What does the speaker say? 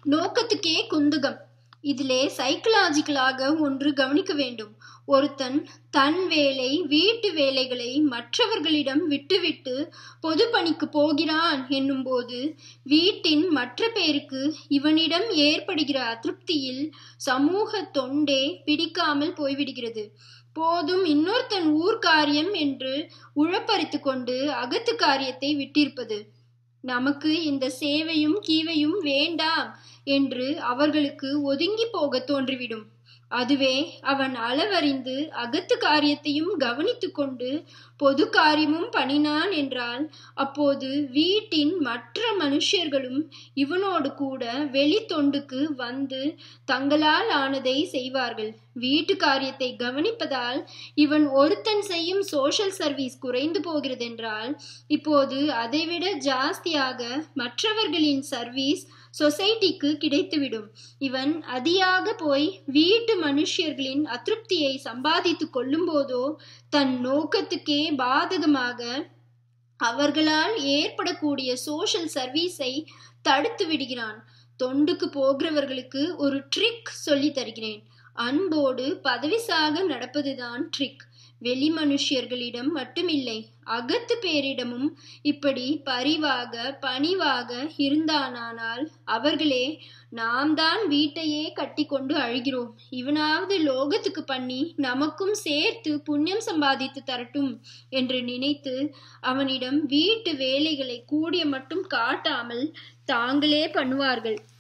நோக்கத்துக்கே குந்தகம் இதிலே சைக்கலாஜிக்கலாக ஒன்று கவனிக்க வேண்டும் ஒருத்தன் தன் வேலை வீட்டு வேலைகளை மற்றவர்களிடம் விட்டுவிட்டு பொது பணிக்கு போகிறான் என்னும்போது வீட்டின் மற்ற பேருக்கு இவனிடம் ஏற்படுகிற அதிருப்தியில் சமூக தொண்டே பிடிக்காமல் போய்விடுகிறது போதும் இன்னொருத்தன் ஊர் காரியம் என்று உழப்பறித்து கொண்டு அகத்து காரியத்தை விட்டிருப்பது நமக்கு இந்த சேவையும் கீவையும் வேண்டாம் என்று அவர்களுக்கு ஒதுங்கி போக தோன்றிவிடும் அதுவே அவன் அளவறிந்து அகத்து காரியத்தையும் கவனித்து கொண்டு பொது காரியமும் பண்ணினான் என்றால் அப்போது வீட்டின் மற்ற மனுஷர்களும் இவனோடு கூட வெளி தொண்டுக்கு வந்து தங்களால் ஆனதை செய்வார்கள் வீட்டு காரியத்தை கவனிப்பதால் இவன் ஒருத்தன் செய்யும் சோஷியல் சர்வீஸ் குறைந்து போகிறதென்றால் இப்போது அதைவிட ஜாஸ்தியாக மற்றவர்களின் சர்வீஸ் சொசைட்டிக்கு கிடைத்துவிடும் இவன் அதியாக போய் வீட்டு மனுஷர்களின் அதிருப்தியை சம்பாதித்து கொள்ளும் போதோ தன் நோக்கத்துக்கே பாதகமாக அவர்களால் ஏற்படக்கூடிய சோஷியல் சர்வீஸை தடுத்து விடுகிறான் தொண்டுக்கு போகிறவர்களுக்கு ஒரு ட்ரிக் சொல்லி தருகிறேன் அன்போடு பதவிசாக நடப்பதுதான் ட்ரிக் வெளி மனுஷியர்களிடம் மட்டுமில்லை அகத்து பேரிடமும் இப்படி பரிவாக பணிவாக இருந்தானானால் அவர்களே நாம் தான் வீட்டையே கட்டி கொண்டு அழுகிறோம் இவனாவது லோகத்துக்கு பண்ணி நமக்கும் சேர்த்து புண்ணியம் சம்பாதித்து தரட்டும் என்று நினைத்து அவனிடம் வீட்டு வேலைகளை கூடிய மட்டும் காட்டாமல் தாங்களே பண்ணுவார்கள்